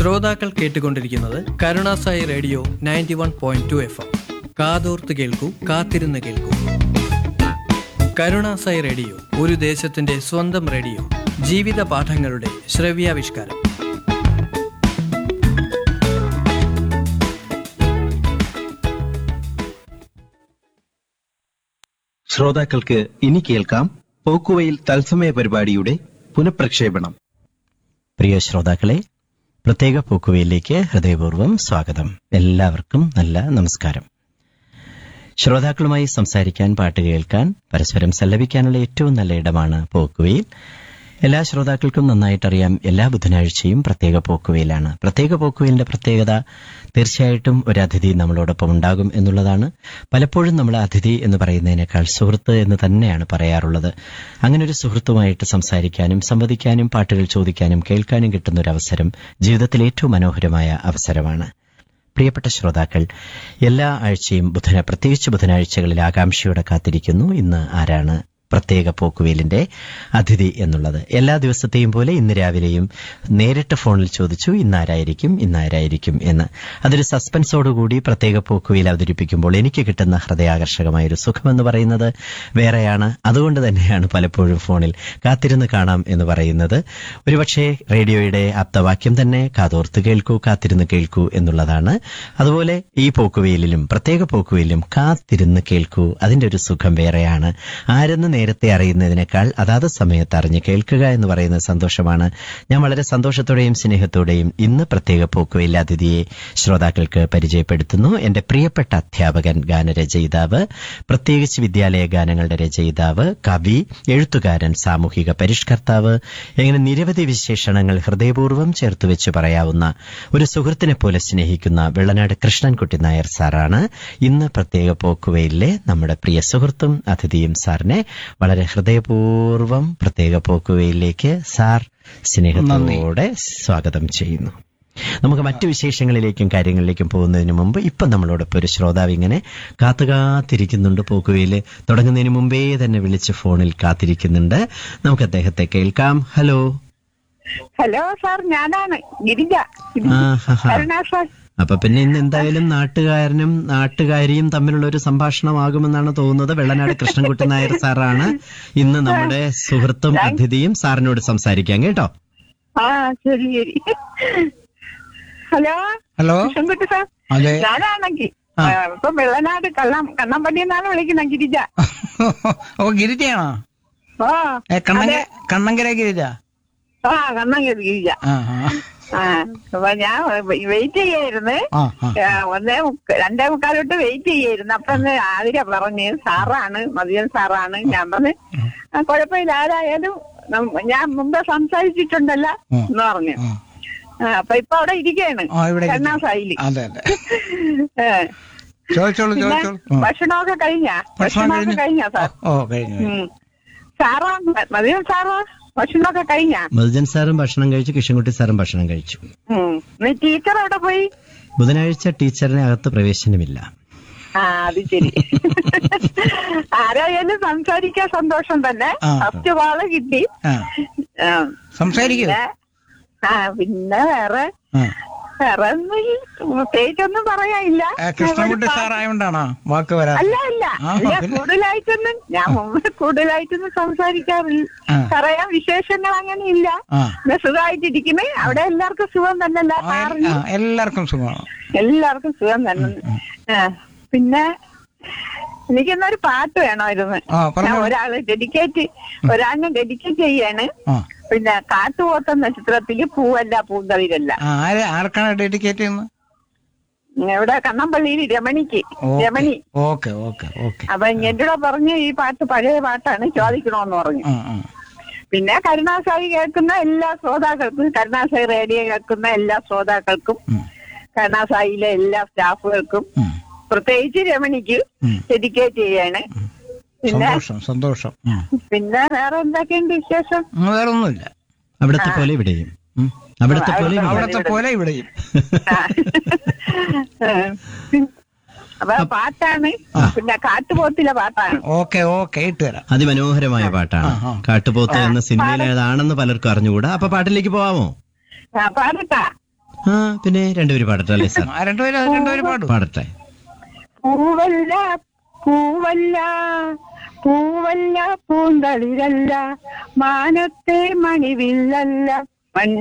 ശ്രോതാക്കൾ കേട്ടുകൊണ്ടിരിക്കുന്നത് Karunasai radio ninety one point two F M കാതോർത്ത് കേൾക്കൂ കാത്തിരുന്ന് കേൾക്കൂ കരുണാസായി റേഡിയോ ഒരു ദേശത്തിന്റെ സ്വന്തം റേഡിയോ ജീവിത പാഠങ്ങളുടെ ശ്രവ്യാവിഷ്കാരം ശ്രോതാക്കൾക്ക് ഇനി കേൾക്കാം പോക്കുവയിൽ തത്സമയ പരിപാടിയുടെ പുനഃപ്രക്ഷേപണം പ്രിയ ശ്രോതാക്കളെ പ്രത്യേക പോക്കുവയിലേക്ക് ഹൃദയപൂർവ്വം സ്വാഗതം എല്ലാവർക്കും നല്ല നമസ്കാരം ശ്രോതാക്കളുമായി സംസാരിക്കാൻ പാട്ട് കേൾക്കാൻ പരസ്പരം സല്ലപിക്കാനുള്ള ഏറ്റവും നല്ല ഇടമാണ് പോക്കുവയിൽ എല്ലാ ശ്രോതാക്കൾക്കും നന്നായിട്ടറിയാം എല്ലാ ബുധനാഴ്ചയും പ്രത്യേക പോക്കുവയിലാണ് പ്രത്യേക പോക്കുവയിലിന്റെ പ്രത്യേകത തീർച്ചയായിട്ടും ഒരു അതിഥി നമ്മളോടൊപ്പം ഉണ്ടാകും എന്നുള്ളതാണ് പലപ്പോഴും നമ്മൾ അതിഥി എന്ന് പറയുന്നതിനേക്കാൾ സുഹൃത്ത് എന്ന് തന്നെയാണ് പറയാറുള്ളത് അങ്ങനെ ഒരു സുഹൃത്തുമായിട്ട് സംസാരിക്കാനും സംവദിക്കാനും പാട്ടുകൾ ചോദിക്കാനും കേൾക്കാനും കിട്ടുന്ന ഒരു അവസരം ജീവിതത്തിൽ ഏറ്റവും മനോഹരമായ അവസരമാണ് പ്രിയപ്പെട്ട ശ്രോതാക്കൾ എല്ലാ ആഴ്ചയും ബുധന പ്രത്യേകിച്ച് ബുധനാഴ്ചകളിൽ ആകാംക്ഷയോടെ കാത്തിരിക്കുന്നു ഇന്ന് ആരാണ് പ്രത്യേക പോക്കുവേലിന്റെ അതിഥി എന്നുള്ളത് എല്ലാ ദിവസത്തെയും പോലെ ഇന്ന് രാവിലെയും നേരിട്ട് ഫോണിൽ ചോദിച്ചു ഇന്നാരായിരിക്കും ഇന്നാരായിരിക്കും എന്ന് അതൊരു സസ്പെൻസോടുകൂടി പ്രത്യേക പോക്കുവേൽ അവതരിപ്പിക്കുമ്പോൾ എനിക്ക് കിട്ടുന്ന ഹൃദയാകർഷകമായ ഒരു സുഖമെന്ന് പറയുന്നത് വേറെയാണ് അതുകൊണ്ട് തന്നെയാണ് പലപ്പോഴും ഫോണിൽ കാത്തിരുന്ന് കാണാം എന്ന് പറയുന്നത് ഒരുപക്ഷെ റേഡിയോയുടെ ആപ്തവാക്യം തന്നെ കാതോർത്ത് കേൾക്കൂ കാത്തിരുന്ന് കേൾക്കൂ എന്നുള്ളതാണ് അതുപോലെ ഈ പോക്കുവെയിലും പ്രത്യേക പോക്കുവെയിലും കാത്തിരുന്ന് കേൾക്കൂ അതിന്റെ ഒരു സുഖം വേറെയാണ് ആരെന്ന് നേരത്തെ അറിയുന്നതിനേക്കാൾ അതാത് സമയത്ത് അറിഞ്ഞ് കേൾക്കുക എന്ന് പറയുന്ന സന്തോഷമാണ് ഞാൻ വളരെ സന്തോഷത്തോടെയും സ്നേഹത്തോടെയും ഇന്ന് പ്രത്യേക പോക്കുവെയിൽ അതിഥിയെ ശ്രോതാക്കൾക്ക് പരിചയപ്പെടുത്തുന്നു എന്റെ പ്രിയപ്പെട്ട അധ്യാപകൻ ഗാനരചയിതാവ് പ്രത്യേകിച്ച് വിദ്യാലയ ഗാനങ്ങളുടെ രചയിതാവ് കവി എഴുത്തുകാരൻ സാമൂഹിക പരിഷ്കർത്താവ് ഇങ്ങനെ നിരവധി വിശേഷണങ്ങൾ ഹൃദയപൂർവ്വം ചേർത്ത് വെച്ച് പറയാവുന്ന ഒരു സുഹൃത്തിനെ പോലെ സ്നേഹിക്കുന്ന വെള്ളനാട് കൃഷ്ണൻകുട്ടി നായർ സാറാണ് ഇന്ന് പ്രത്യേക പോക്കുവയിലെ നമ്മുടെ പ്രിയ സുഹൃത്തും അതിഥിയും സാറിനെ വളരെ ഹൃദയപൂർവ്വം പ്രത്യേക പോക്കുവയിലേക്ക് സാർ സ്നേഹത്തോടെ സ്വാഗതം ചെയ്യുന്നു നമുക്ക് മറ്റു വിശേഷങ്ങളിലേക്കും കാര്യങ്ങളിലേക്കും പോകുന്നതിന് മുമ്പ് ഇപ്പം നമ്മളോടൊപ്പം ഒരു ശ്രോതാവ് ഇങ്ങനെ കാത്തുകാത്തിരിക്കുന്നുണ്ട് പോക്കുവയിൽ തുടങ്ങുന്നതിന് മുമ്പേ തന്നെ വിളിച്ച് ഫോണിൽ കാത്തിരിക്കുന്നുണ്ട് നമുക്ക് അദ്ദേഹത്തെ കേൾക്കാം ഹലോ ഹലോ സാർ ഞാനാണ് ഗിരിജ ആ, ഹ, ഹ. കരുണാ സാർ അപ്പൊ പിന്നെ ഇന്ന് എന്തായാലും നാട്ടുകാരനും നാട്ടുകാരിയും തമ്മിലുള്ള ഒരു സംഭാഷണമാകുമെന്നാണ് തോന്നുന്നത് വെള്ളനാട് കൃഷ്ണൻകുട്ടി നായർ സാറാണ് ഇന്ന് നമ്മുടെ സുഹൃത്തും അതിഥിയും സാറിനോട് സംസാരിക്കാം കേട്ടോ ആ ശരി ശരി ഹലോ ഹലോ കൃഷ്ണൻകുട്ടി സാർ അതെ ഞാനാണെങ്കിൽ ആ. ഇപ്പൊ വെള്ളനാട് കള്ളം കണ്ണമ്പടി എന്നാണ് വിളിക്കുന്നത് ഗിരിജ ഓ ഗിരിജയാണോ ഓ ഏ കണ്ണങ്ക കണ്ണങ്കര ഗിരിജ ആ കണ്ണങ്കരി ഗിരിജ ആ ആ ആ അപ്പൊ ഞാൻ വെയിറ്റ് ചെയ്യായിരുന്നു ആ ആ ആ, ഒന്നേ മുക്ക- രണ്ടേ മുക്കാലോട്ട് വെയിറ്റ് ചെയ്യായിരുന്നു അപ്പൊ ഒന്ന് ആതിര പറഞ്ഞ് സാറാണ് മതിയൻ സാറാണ് ഞാൻ പറഞ്ഞ് "ആ, കുഴപ്പമില്ല ആരായാലും നം- ഞാൻ മുമ്പേ സംസാരിച്ചിട്ടുണ്ടല്ലോ ഉം. എന്ന് പറഞ്ഞു ഉം. ആ, അപ്പൊ ഇപ്പൊ അവിടെ ഇരിക്കുകയാണ് ആ ഇവിടെ ഇരിക്കുന്നു. കരുണാസായില് അതെ അതെ ഏ. ചോദിച്ചോളൂ പിന്നെ ചോദിച്ചോളൂ ഉം. ഭക്ഷണമൊക്കെ കഴിഞ്ഞാ ഭക്ഷണം ഭക്ഷണമൊക്കെ കഴിഞ്ഞാ സാർ ഓ കഴിഞ്ഞു കഴിഞ്ഞു. ഉം. സാറാ മ- മതിയൻ സാറാ ഭക്ഷണമൊക്കെ കഴിഞ്ഞാ മധുജൻ സാറും ഭക്ഷണം കഴിച്ചു കൃഷ്ണൻകുട്ടി സാറും ഭക്ഷണം കഴിച്ചു ഉം. നീ ടീച്ചർ എവിടെ പോയി ബുധനാഴ്ച ടീച്ചറിന് അകത്ത് പ്രവേശനമില്ല ആ അത് ശരി ആരായാലും സംസാരിക്കാൻ സന്തോഷം തന്നെ ആ. ഫസ്റ്റ് വാള് കിട്ടി ആ ആ, സംസാരിക്കൂ പിന്നെ ആ പിന്നെ വേറെ ആ. വേറെ ഒന്നും ഈ പ്രത്യേകിച്ചൊന്നും പറയാനില്ല ഏ, കൃഷ്ണൻകുട്ടി സാറായോണ്ടാണോ വാക്ക് വരാ അല്ല അല്ല ആ, അല്ല പിന്നെ? കൂടുതലായിട്ടൊന്നും ഞാൻ മുമ്പ് കൂടുതലായിട്ടൊന്നും സംസാരിക്കാറില്ല ആ. പറയാൻ വിശേഷങ്ങൾ അങ്ങനെ ഇല്ല ആ പിന്നെ സുഖമായിട്ടിരിക്കണേ അവിടെ എല്ലാവർക്കും സുഖം തന്നെയല്ല ആ, എൽ- സാറിന് ആ, എല്ലാവർക്കും സുഖമാണ് എല്ലാവർക്കും സുഖം തന്നെ ആ, പിന്നെ എനിക്കിന്നൊരു പാട്ട് വേണമായിരുന്നു ആ ഞാൻ പറഞ്ഞു ഒരാള് ഡെഡിക്കേറ്റ് ഒരാളിനെ ഡെഡിക്കേറ്റ് ചെയ്യാണ് ആ പിന്നെ കാട്ടുപോത്തൻ നക്ഷത്രത്തില് പൂവല്ല പൂന്തളിരല്ല ആ, ആര് ആർക്കാണ് ഡെഡിക്കേറ്റ് ചെയ്യുന്നത് ഇവിടെ കണ്ണമ്പള്ളിയിൽ രമണിക്ക് രമണി ഓക്കെ ഓക്കെ ഓക്കെ അപ്പൊ എന്നോട് പറഞ്ഞ് ഈ പാട്ട് പഴയ പാട്ടാണ് ചോദിക്കണോന്ന് പറഞ്ഞു ആ ആ പിന്നെ കരുണാസായി കേൾക്കുന്ന എല്ലാ ശ്രോതാക്കൾക്കും കരുണാസായി റേഡിയോ കേൾക്കുന്ന എല്ലാ ശ്രോതാക്കൾക്കും ഉം. കരുണാസായിലെ എല്ലാ സ്റ്റാഫുകൾക്കും ഉം. പ്രത്യേകിച്ച് രമണിക്ക് ഉം. ഡെഡിക്കേറ്റ് ചെയ്യാണ് പിന്നെ സന്തോഷം സന്തോഷം ഉം. പിന്നെ വേറെ എന്തൊക്കെയുണ്ട് വിശേഷം ഉം, വേറൊന്നുമില്ല അവിടത്തെ പോലെ ഇവിടെയും ഉം. അവിടത്തെ പോലെ ഇവിടെയും അവിടത്തെ പോലെ ഇവിടെയും ആ. അപ്പൊ പാട്ടാണ് പിന്നെ കാട്ടുപോത്തിലെ പാട്ടാണ് ഓക്കെ ഓക്കെ ഇട്ട് തരാം അതിമനോഹരമായ പാട്ടാണ് ആ, ആ. കാട്ടുപോത്ത് എന്ന സിനിമയിൽ ഏതാണെന്ന് പലർക്കും അറിഞ്ഞുകൂടാ അപ്പൊ പാട്ടിലേക്ക് പോവാമോ ആ, പാടട്ടാ ആ പിന്നെ രണ്ടുപേരും പാടട്ടെ അല്ലേ സാർ ആ രണ്ടുപേരും രണ്ടുപേരും പാടും പാടട്ടെ പൂവല്ല പൂവല്ല പൂവല്ല പൂന്തളിരല്ല മാനത്തെ മണിവില്ലല്ല മൺ